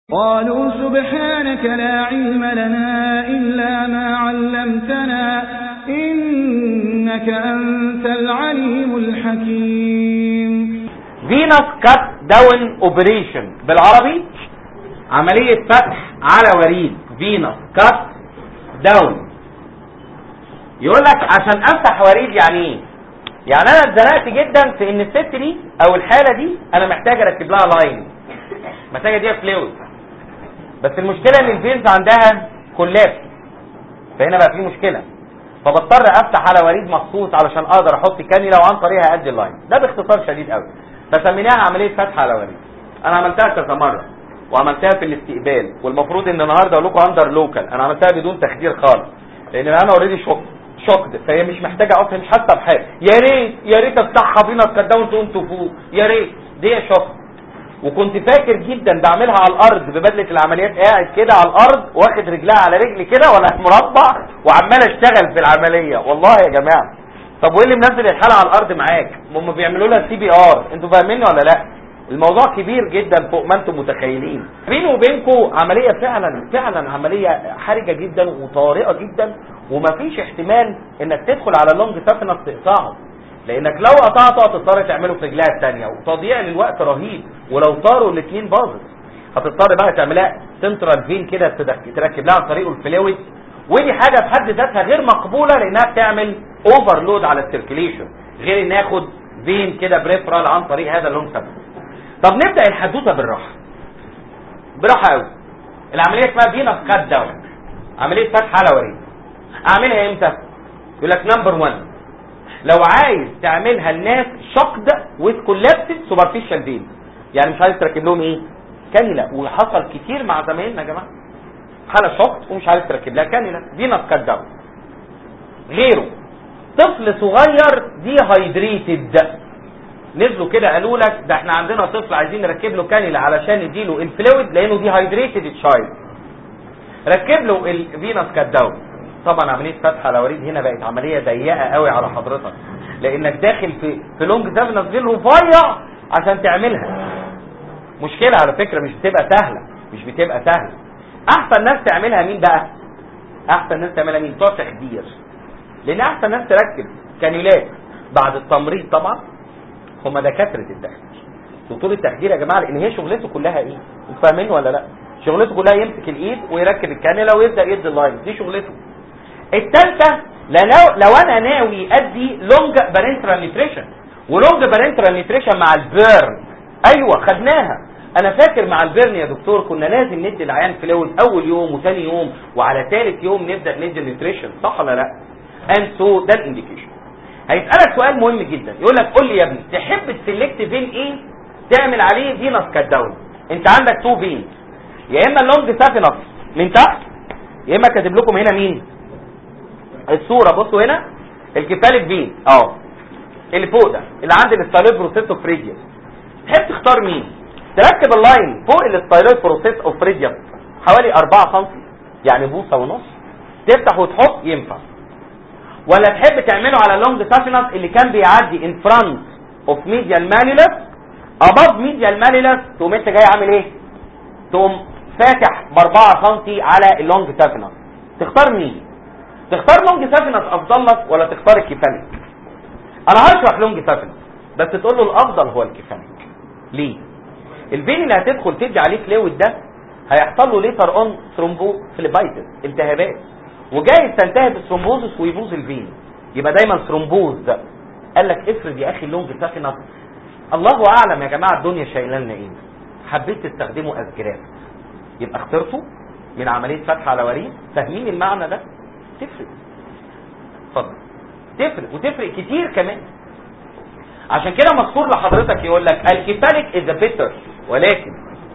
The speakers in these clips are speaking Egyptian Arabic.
قالوا سبحانك لا علم لنا إلا ما علمتنا إنك أنت العليم الحكيم فينوس كات داون اوبريشن بالعربي عملية فتح على وريد فينوس كات داون يقول لك عشان افتح وريد يعني ايه يعني انا اتزنقت جدا في ان الست دي او الحالة دي انا محتاج اركب لها لاين محتاج اديها فلويد بس المشكلة ان الفينز عندها كولابس فهنا بقى في مشكلة فبضطر افتح على وريد مخصوص علشان اقدر احط كانيلا وعن طريقها ادي اللاين ده باختصار شديد قوي فسميناها عمليه فتح على وريد انا عملتها كذا مره وعملتها في الاستقبال والمفروض ان النهارده اقول لكم اندر لوكال انا عملتها بدون تخدير خالص لان انا اوريدي شوك شوكد فهي مش محتاجه اصلا مش حاسه بحاجه يا ريت يا ريت افتحها بينا تكداون تقوم تفوق يا ريت دي شوك وكنت فاكر جدا بعملها على الارض ببدله العمليات قاعد كده على الارض واخد رجلها على رجلي كده ولا مربع وعمال اشتغل في العمليه والله يا جماعه طب وايه اللي منزل الحاله على الارض معاك هم بيعملوا لها سي بي ار انتوا فاهميني ولا لا الموضوع كبير جدا فوق ما انتم متخيلين بيني وبينكم عمليه فعلا فعلا عمليه حرجه جدا وطارئه جدا ومفيش احتمال انك تدخل على لونج سافنس تقطعه لانك لو قطعته هتضطر تعمله في رجلها الثانيه وتضييع للوقت رهيب ولو طاروا الاثنين باظت هتضطر بقى تعملها سنترال فين كده تركب لها عن طريقه الفلويد ودي حاجه في حد ذاتها غير مقبوله لانها بتعمل اوفرلود على السيركيليشن غير ان ناخد فين كده بريفرال عن طريق هذا اللونج سافنس طب نبدا الحدوته بالراحه براحه قوي العمليه اسمها فينس كات داون عمليه فتح على وريد اعملها امتى يقول لك نمبر 1 لو عايز تعملها الناس شقد ويز كولابسد سوبرفيشال فين يعني مش عايز تركب لهم ايه كانيلا وحصل كتير مع زمايلنا يا جماعه حاله شقد ومش عايز تركب لها كانيلا فينس كات داون غيره طفل صغير دي هايدريتد نزلوا كده قالوا لك ده احنا عندنا طفل عايزين نركب له كانيلا علشان نديله الفلويد لانه دي هايدريتد تشايلد ركب له الفينس كات داون طبعا عمليه فتح الوريد هنا بقت عمليه ضيقه قوي على حضرتك لانك داخل في في لونج سافنس فين رفيع عشان تعملها مشكله على فكره مش بتبقى سهله مش بتبقى سهله احسن ناس تعملها مين بقى احسن ناس تعملها مين بتوع تخدير لان احسن ناس تركب كانيولات بعد التمريض طبعا هم دكاتره التخدير دكتور التخدير يا جماعه لان هي شغلته كلها ايه انتوا فاهمين ولا لا شغلته كلها يمسك الايد ويركب الكانيلا ويبدا يدي اللاين دي شغلته الثالثه لو لو انا ناوي ادي لونج بارنترال نيوتريشن ولونج بارنترال نيوتريشن مع البيرن ايوه خدناها انا فاكر مع البيرن يا دكتور كنا لازم ندي العيان فلويد اول يوم وثاني يوم وعلى ثالث يوم نبدا ندي نيوتريشن صح ولا لا اند سو ده الانديكيشن هيسالك سؤال مهم جدا يقول لك قول لي يا ابني تحب تسلكت فين ايه تعمل عليه فينس كات داون انت عندك تو فين يا اما اللونج سافينس من تحت يا اما كاتب لكم هنا مين الصوره بصوا هنا الكفالك فين اه اللي فوق ده اللي عند الستايلويد بروسيس اوف فريديوس تحب تختار مين تركب اللاين فوق الستايلويد بروسيس اوف فريديوس حوالي 4 سم يعني بوصه ونص تفتح وتحط ينفع ولا تحب تعمله على لونج سافينس اللي كان بيعدي ان فرونت اوف ميديال مانيلس اباف ميديال مانيلس تقوم انت جاي عامل ايه تقوم فاتح ب 4 سم على اللونج سافينس تختار مين تختار لونج سافينس افضل لك ولا تختار الكيفاليك انا هشرح لونج سافينس بس تقول له الافضل هو الكيفاليك ليه الفين اللي هتدخل تدي عليه فلويد ده هيحصل له ليتر اون ثرومبو فليبايتس التهابات وجايز تنتهي بالثرومبوزس ويبوظ الفين يبقى دايما ثرومبوز ده قال لك افرض يا اخي اللونج سافينس الله اعلم يا جماعه الدنيا شايله لنا ايه حبيت تستخدمه از جراف يبقى اخترته من عمليه فتح على وريد فاهمين المعنى ده تفرق اتفضل تفرق وتفرق كتير كمان عشان كده مذكور لحضرتك يقول لك الكيفاليك از بيتر ولكن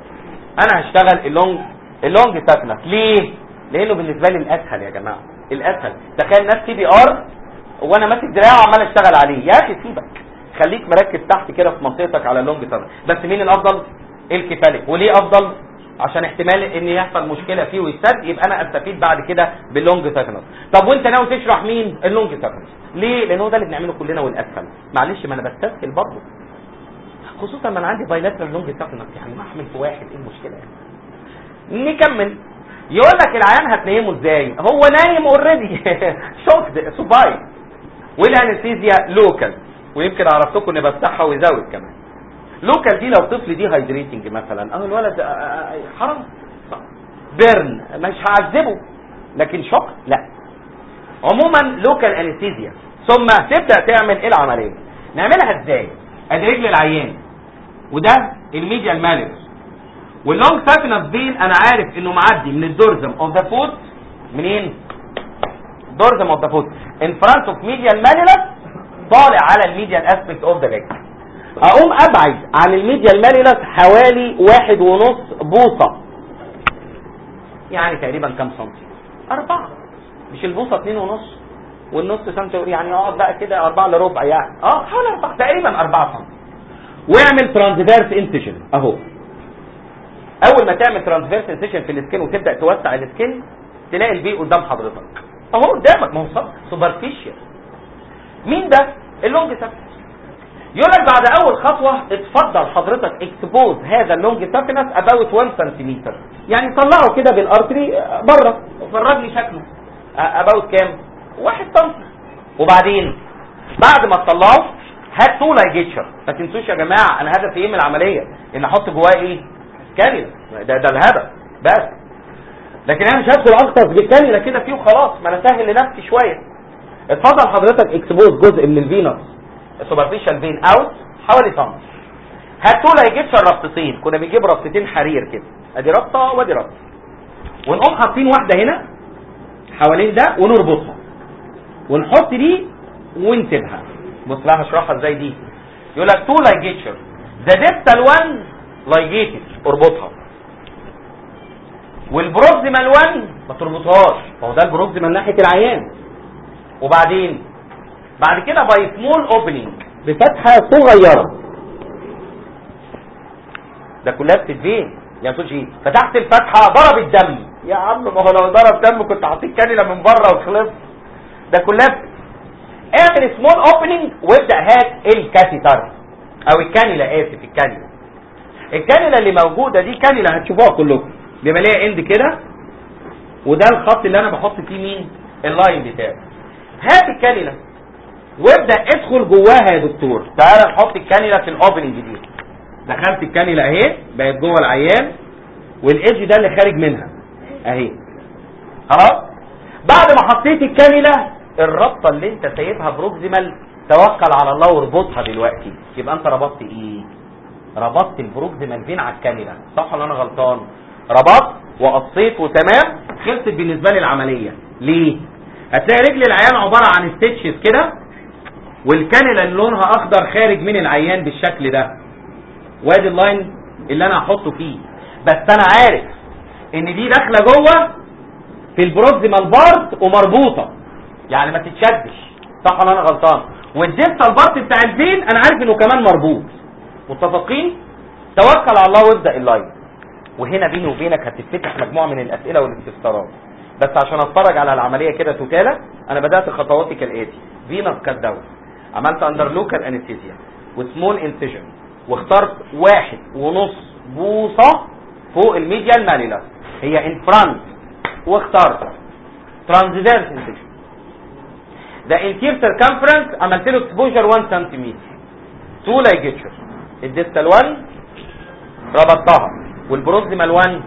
انا هشتغل اللونج اللونج سافنس ليه لانه بالنسبه لي الاسهل يا جماعه الاسهل تخيل ناس تي بي ار وانا ماسك دراعه وعمال اشتغل عليه يا اخي سيبك خليك مركز تحت كده في منطقتك على اللونج سافنس بس مين الافضل الكيفاليك وليه افضل عشان احتمال ان يحصل مشكله فيه ويسد يبقى انا استفيد بعد كده باللونج سافنس طب وانت ناوي تشرح مين اللونج سافنس ليه لان هو ده اللي بنعمله كلنا والاسهل معلش ما انا بستسهل برضه خصوصا ما انا عندي بايلاترال لونج سافنس يعني ما احمل في واحد ايه المشكله يعني نكمل يقول لك العيان هتنيمه ازاي هو نايم اوريدي شوك سوباي والانستيزيا لوكال ويمكن عرفتكم اني بفتحها ويزود كمان لوكال دي لو طفل دي هايدريتنج مثلا اه الولد آه، آه، آه، حرام بيرن مش هعذبه لكن شوك لا عموما لوكال انستيزيا ثم تبدا تعمل ايه العمليه نعملها ازاي ادي رجل العيان وده الميديا المالس واللونج سافينس بين انا عارف انه معدي من الدورزم اوف ذا فوت منين دورزم اوف ذا فوت ان فرونت اوف ميديال مانيلس طالع على الميديال اسبكت اوف ذا ليج اقوم ابعد عن الميديال مانيلس حوالي واحد ونص بوصه يعني تقريبا كام سنتي اربعة مش البوصه اتنين ونص والنص سنتي يعني اقعد بقى كده اربعة لربع يعني اه حوالي اربعة تقريبا اربعة سنتي واعمل ترانسفيرس انتشن اهو اول ما تعمل ترانسفيرس انسيشن في السكين وتبدا توسع السكين تلاقي البي قدام حضرتك اهو قدامك ما هو سوبرفيشال مين ده اللونج سافنس يقول لك بعد اول خطوه اتفضل حضرتك اكسبوز هذا اللونج سافنس اباوت 1 سنتيمتر يعني طلعه كده بالارتري بره وفرج لي شكله اباوت كام 1 سم وبعدين بعد ما تطلعه هات تو لايجيتشر ما تنسوش يا جماعه انا هدفي ايه من العمليه ان احط جواه ايه كانيلا ده ده الهدف بس لكن انا مش هدخل اغطس بالكانيلا كده فيه وخلاص ما انا سهل لنفسي شويه اتفضل حضرتك اكسبوز جزء من الفينوس السوبرفيشال فين اوت حوالي سم هاتوا لا يجيبش ربطتين كنا بنجيب ربطتين حرير كده ادي ربطه وادي ربطه ونقوم حاطين واحده هنا حوالين ده ونربطها ونحط دي ونسيبها بص بقى هشرحها ازاي دي يقول لك تو لايجيتشر ذا ديبتال 1 لايجيتد اربطها والبروكسيمال 1 ما تربطهاش هو ده البروكسيمال ناحيه العيان وبعدين بعد كده باي سمول اوبننج بفتحه صغيره ده كلها بتدفين يا سوشي فتحت الفتحه ضرب الدم يا عم ما هو لو ضرب دم كنت حطيت كانيلا من بره وخلص ده كلها اعمل سمول اوبننج وابدا هات الكاسيتر او الكانيلا اسف الكانيلا الكانيلا اللي موجوده دي كانيلا هتشوفوها كلكم بيبقى ليها اند كده وده الخط اللي انا بحط فيه مين اللاين بتاعي هات الكانيلا وابدا ادخل جواها يا دكتور تعال نحط الكانيلا في الاوبننج دي دخلت الكانيلا اهي بقت جوه العيان والايدج ده اللي خارج منها اهي خلاص بعد ما حطيت الكانيلا الربطه اللي انت سايبها بروكسيمال توكل على الله واربطها دلوقتي يبقى انت ربطت ايه ربطت البروكسيمال فين على الكانيلا صح ولا انا غلطان ربطت وقصيت وتمام خلصت بالنسبه لي العمليه ليه هتلاقي رجل العيان عباره عن ستيتشز كده والكانيلا اللي لونها اخضر خارج من العيان بالشكل ده وادي اللاين اللي انا هحطه فيه بس انا عارف ان دي داخله جوه في البروكسيمال بارت ومربوطه يعني ما تتشدش صح ولا انا غلطان والديستال بارت بتاع الفين انا عارف انه كمان مربوط متفقين توكل على الله وابدا اللاين وهنا بيني وبينك هتتفتح مجموعه من الاسئله والاستفسارات بس عشان اتفرج على العمليه كده توتاله انا بدات خطواتي كالاتي فينس كات داون عملت اندر لوكال انستيزيا وسمول انسيجن واخترت واحد ونص بوصه فوق الميديال مانيلا هي ان فرونت واخترت ترانزفيرس انسيجن ذا انتير سيركمفرنس عملت له اكسبوجر 1 سنتيمتر تو لايجيتشر الديستال 1 ربطتها والبروكسيمال 1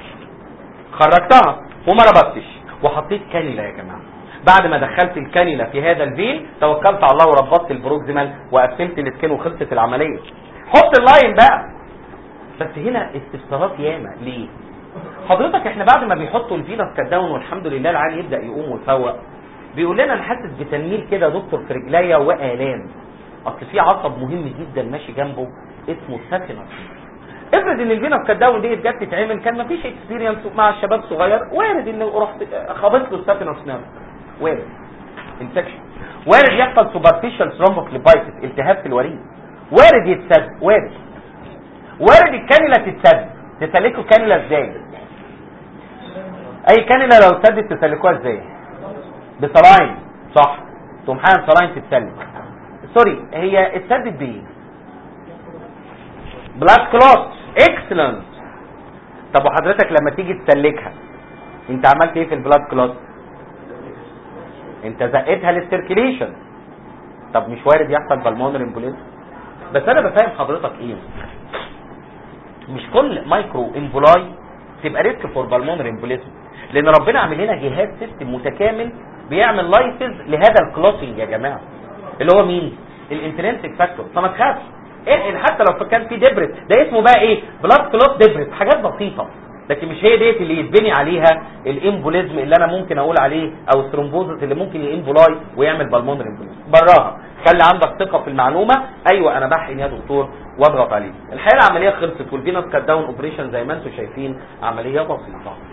خرجتها وما ربطتش وحطيت كانيلا يا جماعه بعد ما دخلت الكانيلا في هذا الفين توكلت على الله وربطت البروكسيمال وقفلت السكين وخلصت العمليه حط اللاين بقى بس هنا استفسارات ياما ليه حضرتك احنا بعد ما بيحطوا الفينس كداون والحمد لله العيال يبدا يقوم ويفوق بيقول لنا انا حاسس بتنميل كده يا دكتور في رجليا والام اصل في عصب مهم جدا ماشي جنبه اسمه السافينس افرض ان الفينس كداون دي جت تتعمل كان مفيش اكسبيرينس مع الشباب صغير وارد ان رحت خبطت له السافينس نيرف وارد انفكشن وارد يحصل سوبرفيشال ثرومبوكليبايتس التهاب في الوريد وارد يتسد وارد وارد الكانيلا تتسد تسلكوا الكانيلا ازاي اي كانيلا لو اتسدت تسلكوها ازاي بصلاين صح تقوم حالا صلاين تتسلك سوري هي اتسدت بايه بلاد كلوت اكسلنت طب وحضرتك لما تيجي تسلكها انت عملت ايه في البلاد كلوت انت زقتها للسيركيليشن طب مش وارد يحصل بالمونري امبوليزم بس انا بفهم حضرتك ايه مش كل مايكرو امبولاي تبقى ريسك فور بالمونري امبوليزم لان ربنا عامل لنا جهاز سيستم متكامل بيعمل لايسز لهذا الكلوتنج يا جماعه اللي هو مين الانترنسك فاكتور فما تخافش احقن حتى لو كان في دبرت ده اسمه بقى ايه بلاد كلوت دبرت حاجات بسيطه لكن مش هي ديت اللي يتبني عليها الامبوليزم اللي انا ممكن اقول عليه او الثرومبوزس اللي ممكن يامبولاي ويعمل بالمونري امبوليزم براها خلي عندك ثقه في المعلومه ايوه انا بحقن يا دكتور واضغط عليه الحقيقه العمليه خلصت والفينس كات داون اوبريشن زي ما انتم شايفين عمليه بسيطه